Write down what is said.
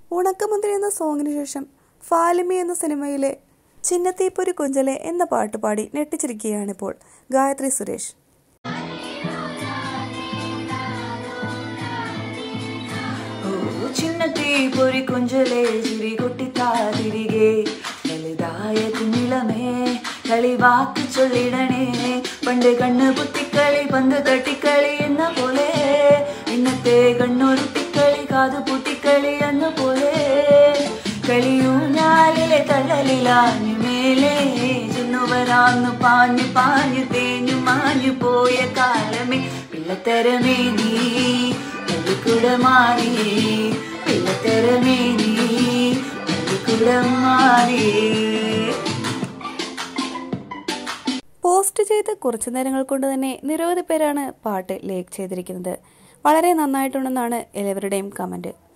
ഉണക്കമുന്തിരി എന്ന സോങ്ങിന് ശേഷം ഫാലിമി എന്ന സിനിമയിലെ ചിന്നത്തീപ്പൊരി കുഞ്ചലെ എന്ന പാട്ട് പാടി ഞെട്ടിച്ചിരിക്കുകയാണിപ്പോൾ ഗായത്രി സുരേഷ് ഓ ചിന്നത്തി പൊരി കുഞ്ചലെ ചിരി കൊട്ടിത്താ തിരികെ വലുതായ കുഞ്ഞിളമേ കളി വാക്ക് ചൊല്ലിടണേ പണ്ട് കണ്ണ് കുത്തിക്കളി പന്ത് തട്ടിക്കളി എന്ന പോലെ ഇന്നത്തെ കണ്ണൊരുട്ടിക്കളി കാതു പൂട്ടിക്കളി എന്ന പോലെ കളിയൂഞ്ഞാലിലെ തള്ളലിലാഞ്ഞു മേലെ ചെന്നു വരാന്നു പാഞ്ഞു പാഞ്ഞു തേഞ്ഞു മാഞ്ഞു പോയ കാലമേ പിള്ളത്തരമേ നീ പള്ളിക്കൂടമാറി പിള്ളത്തരമേ നീ പള്ളിക്കൂടമാറി പോസ്റ്റ് ചെയ്ത് കുറച്ചു നേരങ്ങൾ കൊണ്ട് തന്നെ നിരവധി പേരാണ് പാട്ട് ലേക്ക് ചെയ്തിരിക്കുന്നത് വളരെ നന്നായിട്ടുണ്ടെന്നാണ് എല്ലാവരുടെയും കമന്റ്